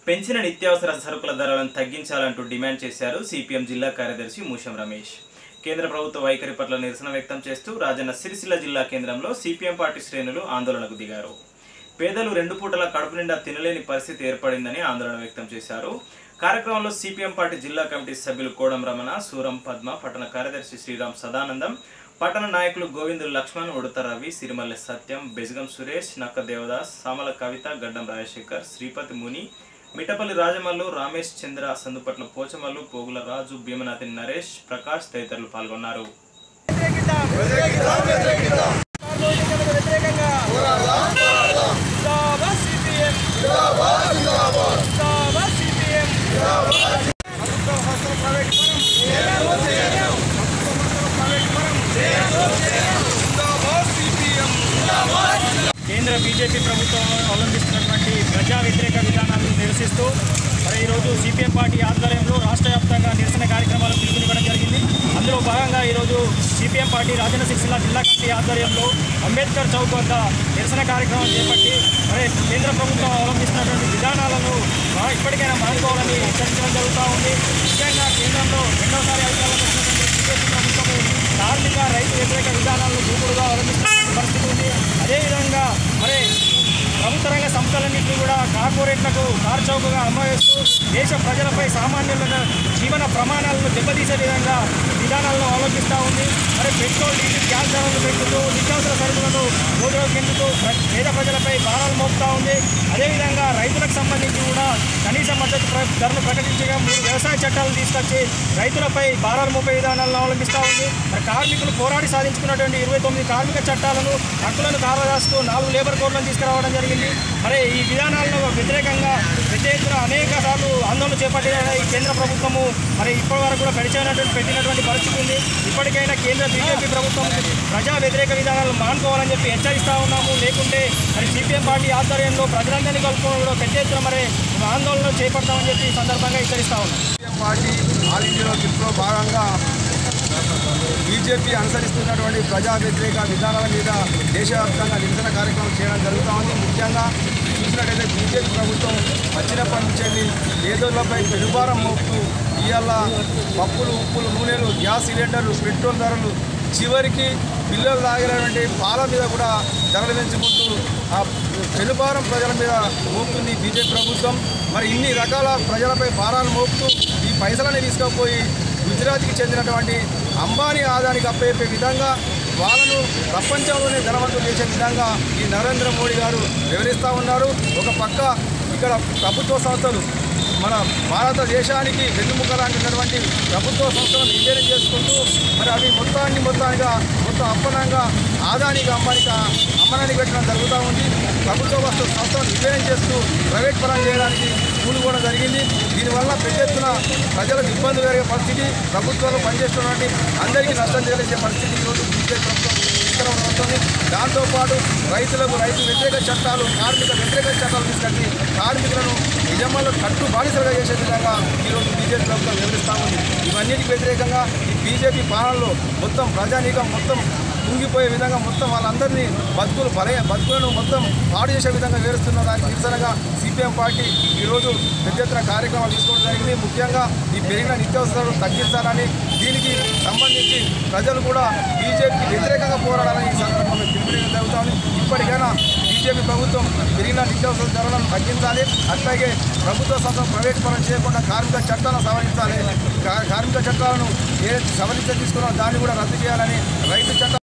పెంచిన నిత్యావసర సరుకుల ధరలను తగ్గించాలంటూ డిమాండ్ చేశారు సిపిఎం జిల్లా కార్యదర్శి మూషం రమేష్ కేంద్ర ప్రభుత్వ వైఖరి పట్ల నిరసన వ్యక్తం చేస్తూ రాజన్న సిరిసిల్ల జిల్లా కేంద్రంలో సిపిఎం పార్టీ శ్రేణులు ఆందోళనకు దిగారు పేదలు రెండు పూటల కడుపు నిండా తినలేని పరిస్థితి ఏర్పడిందని ఆందోళన వ్యక్తం చేశారు కార్యక్రమంలో సిపిఎం పార్టీ జిల్లా కమిటీ సభ్యులు కోడం రమణ సూరం పద్మ పట్టణ కార్యదర్శి శ్రీరామ్ సదానందం పట్టణ నాయకులు గోవిందులు లక్ష్మణ్ ఉడత రవి సిరిమల్లె సత్యం బెజగం సురేష్ నక్క దేవదాస్ సామల కవిత గడ్డం రాజశేఖర్ శ్రీపతి ముని మిట్టపల్లి రాజమల్లు రమేష్ చంద్ర సందుపట్ల పోచమల్లు పోగుల రాజు భీమనాథి నరేష్ ప్రకాష్ తదితరులు పాల్గొన్నారు కేంద్ర బీజేపీ ప్రభుత్వం అవలంబిస్తున్నటువంటి ప్రజా వ్యతిరేక విధానాలను నిరసిస్తూ మరి ఈరోజు సిపిఎం పార్టీ ఆధ్వర్యంలో రాష్ట్ర వ్యాప్తంగా నిరసన కార్యక్రమాలు పిలుపునివ్వడం జరిగింది అందులో భాగంగా ఈరోజు సిపిఎం పార్టీ రాజన్న సిరిసిల్ల జిల్లా కమిటీ ఆధ్వర్యంలో అంబేద్కర్ చౌక్ వద్ద నిరసన కార్యక్రమం చేపట్టి మరి కేంద్ర ప్రభుత్వం అవలంబిస్తున్నటువంటి విధానాలను మా- ఇప్పటికైనా మానుకోవాలని హెచ్చరించడం జరుగుతూ ఉంది ముఖ్యంగా కేంద్రంలో రెండోసారి అధికారంలోకి వచ్చినటువంటి బీజేపీ ప్రభుత్వము కార్మిక రైతు వ్యతిరేక విధానాలను దూకుడుగా అవలంబిస్తున్న పరిస్థితి ఉంది అదేవిధంగా మరి ప్రభుత్వ రంగ సంస్థలన్నింటినీ కూడా కార్పొరేట్లకు కార్చౌకగా అమ్మవేస్తూ దేశ ప్రజలపై సామాన్యుల జీవన ప్రమాణాలను దెబ్బతీసే విధంగా విధానాలను అవలంబిస్తూ ఉంది మరి పెట్రోల్ డీజిల్ గ్యాస్ ధరలు పెంచుతూ నిత్యావసర సరుకులను రోజులకు పెంచుతూ ప్ర- పేద ప్రజలపై భారాలు మోపుతూ ఉంది అదేవిధంగా రైతులకు సంబంధించి కూడా కనీస మద్దతు ప్ర- ధరలు ప్రకటించగా మూడు వ్యవసాయ చట్టాలు తీసుకొచ్చి రైతులపై భారాలు మోపే విధానాలను అవలంబిస్తూ ఉంది మరి కార్మికులు పోరాడి సాధించుకున్నటువంటి ఇరవై తొమ్మిది కార్మిక చట్టాలను హక్కులను కారదాస్తూ నాలుగు లేబర్ కోడ్లను తీసుకురావడం జరిగింది మరి ఈ విధానాలను వ్యతిరేకంగా పెద్ద ఎత్తున అనేక సార్లు ఆందోళన చేపట్టిన ఈ కేంద్ర ప్రభుత్వము మరి ఇప్పటి వరకు కూడా పెడిచినటువంటి పెట్టినటువంటి పరిస్థితి ఉంది ఇప్పటికైనా కేంద్ర బీజేపీ ప్రభుత్వం ప్రజా వ్యతిరేక విధానాలను మానుకోవాలని చెప్పి హెచ్చరిస్తా ఉన్నాము లేకుంటే మరి సిపిఎం పార్టీ ఆధ్వర్యంలో ప్రజలందరినీ కలుపుకొని కూడా పెద్ద ఎత్తున మరి ఆందోళన చేపడతామని చెప్పి ఈ సందర్భంగా హెచ్చరిస్తా ఉన్నాం సీఎం పార్టీ ఆల్ ఇండియాలో ట్రిప్లో భాగంగా బీజేపీ అనుసరిస్తున్నటువంటి ప్రజా వ్యతిరేక విధానాల మీద దేశవ్యాప్తంగా నిరసన కార్యక్రమం చేయడం జరుగుతూ ఉంది ముఖ్యంగా చూసినట్టయితే బీజేపీ ప్రభుత్వం వచ్చినప్పటి నుంచి వెళ్ళి పేదోళ్లపై పెనుభారం మోపుతూ ఇవాళ పప్పులు ఉప్పులు నూనెలు గ్యాస్ సిలిండర్లు పెట్రోల్ ధరలు చివరికి పిల్లలు తాగినటువంటి పాల మీద కూడా ధరలు పెంచుకుంటూ ఆ పెనుభారం ప్రజల మీద మోపుతుంది బీజేపీ ప్రభుత్వం మరి ఇన్ని రకాల ప్రజలపై భారాలు మోపుతూ ఈ పైసలని తీసుకుపోయి గుజరాత్కి చెందినటువంటి అంబానీ ఆదానికి అప్పయ్యే విధంగా వాళ్ళను ప్రపంచంలోనే ధనవంతులు చేసే విధంగా ఈ నరేంద్ర మోడీ గారు వివరిస్తూ ఉన్నారు ఒక పక్క ఇక్కడ ప్రభుత్వ సంస్థలు మన భారతదేశానికి వెన్నుముక లాంటినటువంటి ప్రభుత్వ సంస్థలను విలీనం చేసుకుంటూ మరి అవి మొత్తాన్ని మొత్తానిగా మొత్తం అప్పనంగా ఆదానికి అంబానికి అమ్మనానికి పెట్టడం జరుగుతూ ఉంది ప్రభుత్వ వస్తు సంస్థలను విలీనం చేస్తూ ప్రైవేట్ పరం చేయడానికి కూలుకోవడం జరిగింది దీనివల్ల పెద్ద ఎత్తున ప్రజలకు ఇబ్బంది కలిగే పరిస్థితి ప్రభుత్వంలో పనిచేస్తున్నటువంటి అందరికీ నష్టం కలిగే పరిస్థితి ఈరోజు బీజేపీ ప్రభుత్వం తీసుకురావడం జరుగుతుంది దాంతోపాటు రైతులకు రైతు వ్యతిరేక చట్టాలు కార్మిక వ్యతిరేక చట్టాలు తీసుకొచ్చి కార్మికులను నిజంలో కట్టు బానిసలుగా చేసే విధంగా ఈరోజు బీజేపీ ప్రభుత్వం వివరిస్తూ ఉంది ఇవన్నిటికి వ్యతిరేకంగా ఈ బీజేపీ పాలనలో మొత్తం ప్రజానీకం మొత్తం కుంగిపోయే విధంగా మొత్తం వాళ్ళందరినీ బతుకులు బల బతుకులను మొత్తం పాడు చేసే విధంగా వివరిస్తున్న దానికి నిరసనగా సిపిఎం పార్టీ ఈరోజు పెద్ద ఎత్తున కార్యక్రమాలు తీసుకోవడం జరిగింది ముఖ్యంగా ఈ పెరిగిన నిత్యావసరాలు తగ్గించాలని దీనికి సంబంధించి ప్రజలు కూడా బీజేపీకి వ్యతిరేకంగా పోరాడాలని ఈ సందర్భంలో పిలుపునివ్వడం జరుగుతుంది ఇప్పటికైనా బీజేపీ ప్రభుత్వం పెరిగిన నిత్యావసర ధరలను తగ్గించాలి అట్లాగే ప్రభుత్వ సంస్థ ప్రైవేట్ పరం చేయకుండా కార్మిక చట్టాలను సవరించాలి కా- కార్మిక చట్టాలను ఏ సవరించ తీసుకున్నారో దాన్ని కూడా రద్దు చేయాలని రైతు చట్టాలు